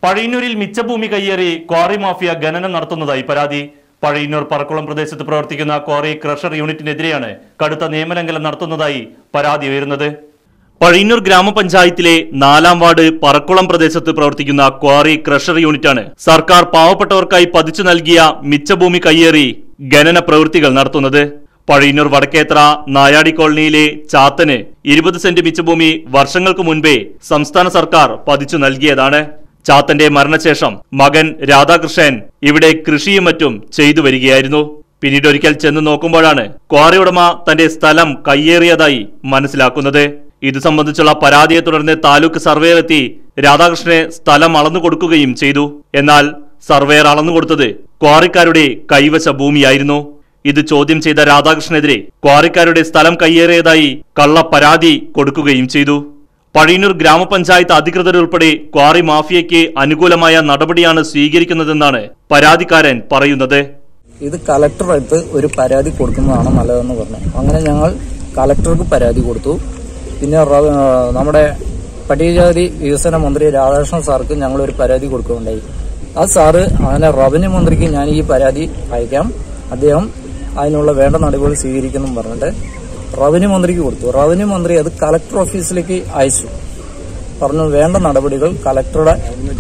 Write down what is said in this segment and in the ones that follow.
പഴയന്നൂരിൽ മിച്ചഭൂമി കയ്യേറി quarry mafia ഖനനം നടത്തുന്നതായി പരാതി പഴയന്നൂർ പറക്കുളം പ്രദേശത്ത് പ്രവർത്തിക്കുന്ന ക്വാറി ക്രഷർ യൂണിറ്റിനെതിരെയാണ് കടുത്ത നിയമലംഘനം നടത്തുന്നതായി പരാതി ഉയരുന്നത് പഴയന്നൂർ ഗ്രാമപഞ്ചായത്തിലെ നാലാം വാർഡ് പറക്കുളം പ്രദേശത്ത് പ്രവർത്തിക്കുന്ന ക്വാറി ക്രഷർ യൂണിറ്റാണ് സർക്കാർ പാവപ്പെട്ടവർക്കായി പതിച്ചു നൽകിയ മിച്ചഭൂമി കയ്യേറി ഖനന പ്രവൃത്തികൾ നടത്തുന്നത് പഴയന്നൂർ വടക്കേത്ര നായാടി കോളനിയിലെ ചാത്തന് ഇരുപത് സെന്റ് മിച്ചഭൂമി വർഷങ്ങൾക്ക് മുൻപേ സംസ്ഥാന സർക്കാർ പതിച്ചു നൽകിയതാണ് ചാത്തന്റെ മരണശേഷം മകൻ രാധാകൃഷ്ണൻ ഇവിടെ കൃഷിയും മറ്റും ചെയ്തു വരികയായിരുന്നു പിന്നീട് ഒരിക്കൽ ചെന്ന് നോക്കുമ്പോഴാണ് ക്വാറി ഉടമ തന്റെ സ്ഥലം കയ്യേറിയതായി മനസ്സിലാക്കുന്നത് ഇത് സംബന്ധിച്ചുള്ള പരാതിയെ തുടർന്ന് താലൂക്ക് സർവേയർ എത്തി രാധാകൃഷ്ണനെ സ്ഥലം അളന്നു കൊടുക്കുകയും ചെയ്തു എന്നാൽ സർവേയർ അളന്നു കൊടുത്തത് ക്വാറിക്കാരുടെ കൈവശ ഭൂമിയായിരുന്നു ഇത് ചോദ്യം ചെയ്ത രാധാകൃഷ്ണനെതിരെ ക്വാറിക്കാരുടെ സ്ഥലം കയ്യേറിയതായി കള്ള പരാതി കൊടുക്കുകയും ചെയ്തു പഴയന്നൂർ ഗ്രാമപഞ്ചായത്ത് അധികൃതരുൾപ്പെടെ ക്വാറി മാഫിയയ്ക്ക് അനുകൂലമായ നടപടിയാണ് സ്വീകരിക്കുന്നതെന്നാണ് പരാതിക്കാരൻ പറയുന്നത് ഇത് കളക്ടർ അടുത്ത് ഒരു പരാതി കൊടുക്കുന്നതാണ് നല്ലതെന്ന് പറഞ്ഞു അങ്ങനെ ഞങ്ങൾ കളക്ടർക്ക് പരാതി കൊടുത്തു പിന്നെ റവ- ആ, നമ്മുടെ പട്ടികജാതി വികസന മന്ത്രി രാധാകൃഷ്ണൻ സാർക്ക് ഞങ്ങൾ ഒരു പരാതി കൊടുക്കുകയുണ്ടായി ആ സാറ് അങ്ങനെ റവന്യൂ മന്ത്രിക്ക് ഞാൻ ഈ പരാതി അയക്കാം അദ്ദേഹം അതിനുള്ള വേണ്ട നടപടികൾ സ്വീകരിക്കുന്നു പറഞ്ഞിട്ട് റവന്യൂ മന്ത്രിക്ക് കൊടുത്തു റവന്യൂ മന്ത്രി അത് കളക്ടർ ഓഫീസിലേക്ക് അയച്ചു പറഞ്ഞു വേണ്ട നടപടികൾ കളക്ടറുടെ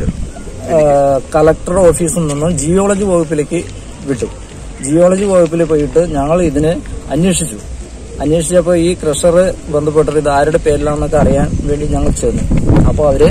ഏഹ് കളക്ടർ ഓഫീസിൽ നിന്നും ജിയോളജി വകുപ്പിലേക്ക് വിട്ടു ജിയോളജി വകുപ്പിൽ പോയിട്ട് ഞങ്ങൾ ഇതിന് അന്വേഷിച്ചു അന്വേഷിച്ചപ്പോൾ ഈ ക്രഷർ ബന്ധപ്പെട്ടിട്ട് ഇത് ആരുടെ പേരിലാണെന്നൊക്കെ അറിയാൻ വേണ്ടി ഞങ്ങൾ ചെന്നു അപ്പോൾ അവര്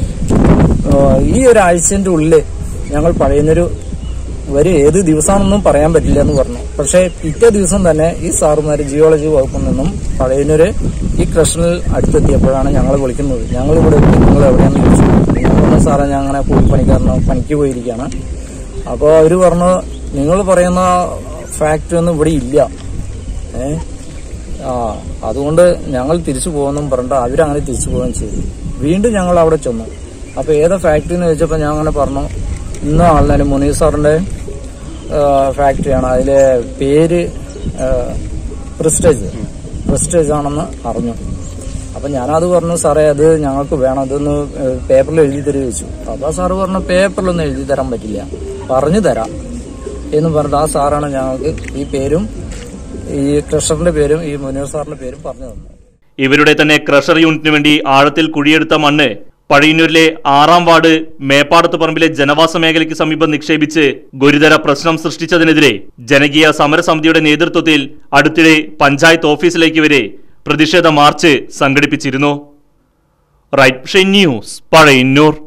ഏഹ് ഈ ഒരാഴ്ചന്റെ ഉള്ളിൽ ഞങ്ങൾ പഴയുന്നൊരു വരും ഏത് ദിവസമാണെന്നും പറയാൻ പറ്റില്ല എന്ന് പറഞ്ഞു പക്ഷേ പിറ്റേ ദിവസം തന്നെ ഈ സാറുമാര് ജിയോളജി വകുപ്പിൽ നിന്നും പഴയനൊരു ഈ ക്രഷനിൽ അടുത്തെത്തിയപ്പോഴാണ് ഞങ്ങൾ വിളിക്കുന്നത് ഞങ്ങൾ ഇവിടെ എത്തി നിങ്ങൾ എവിടെയാണെന്ന് ചോദിച്ചു ഞാൻ പറഞ്ഞു സാറേ ഞാൻ അങ്ങനെ കൂലിപ്പണിക്കാരനോ പണിക്ക് പോയിരിക്കുകയാണ് അപ്പോൾ അവര് പറഞ്ഞു നിങ്ങൾ പറയുന്ന ഫാക്ടറി ഒന്നും ഇവിടെ ഇല്ല ഏ ആ അതുകൊണ്ട് ഞങ്ങൾ തിരിച്ചു പോകുമെന്നും പറഞ്ഞിട്ട് അവരങ്ങനെ തിരിച്ചു പോവുകയും ചെയ്തു വീണ്ടും ഞങ്ങൾ അവിടെ ചെന്നു അപ്പൊ ഏതാ ഫാക്ടറി എന്ന് ചോദിച്ചപ്പോൾ ഞാൻ അങ്ങനെ പറഞ്ഞു ഇന്ന ആളിനെ മുനീർ സാറിന്റെ ഫാക്ടറിയാണ് അതിലെ പേര് പ്രസ്റ്റേജ് പ്രസ്റ്റേജ് ആണെന്ന് അറിഞ്ഞു അപ്പൊ ഞാനത് പറഞ്ഞു സാറേ അത് ഞങ്ങൾക്ക് വേണം അതൊന്ന് പേപ്പറിൽ എഴുതി തരുക വെച്ചു അപ്പൊ ആ സാറ് പറഞ്ഞു പേപ്പറിലൊന്നും എഴുതി തരാൻ പറ്റില്ല പറഞ്ഞു തരാം എന്ന് പറഞ്ഞിട്ട് ആ സാറാണ് ഞങ്ങൾക്ക് ഈ പേരും ഈ ക്രഷറിന്റെ പേരും ഈ മുനീർ സാറിന്റെ പേരും പറഞ്ഞു തന്നത് ഇവരുടെ തന്നെ ക്രഷർ യൂണിറ്റിന് വേണ്ടി ആഴത്തിൽ കുഴിയെടുത്ത മണ്ണ് പഴയന്നൂരിലെ ആറാം വാർഡ് മേപ്പാടത്ത് പറമ്പിലെ ജനവാസ മേഖലയ്ക്ക് സമീപം നിക്ഷേപിച്ച് ഗുരുതര പ്രശ്നം സൃഷ്ടിച്ചതിനെതിരെ ജനകീയ സമരസമിതിയുടെ നേതൃത്വത്തിൽ അടുത്തിടെ പഞ്ചായത്ത് ഓഫീസിലേക്ക് വരെ പ്രതിഷേധ മാർച്ച് സംഘടിപ്പിച്ചിരുന്നു റൈറ്റ് ന്യൂസ് പഴയന്നൂർ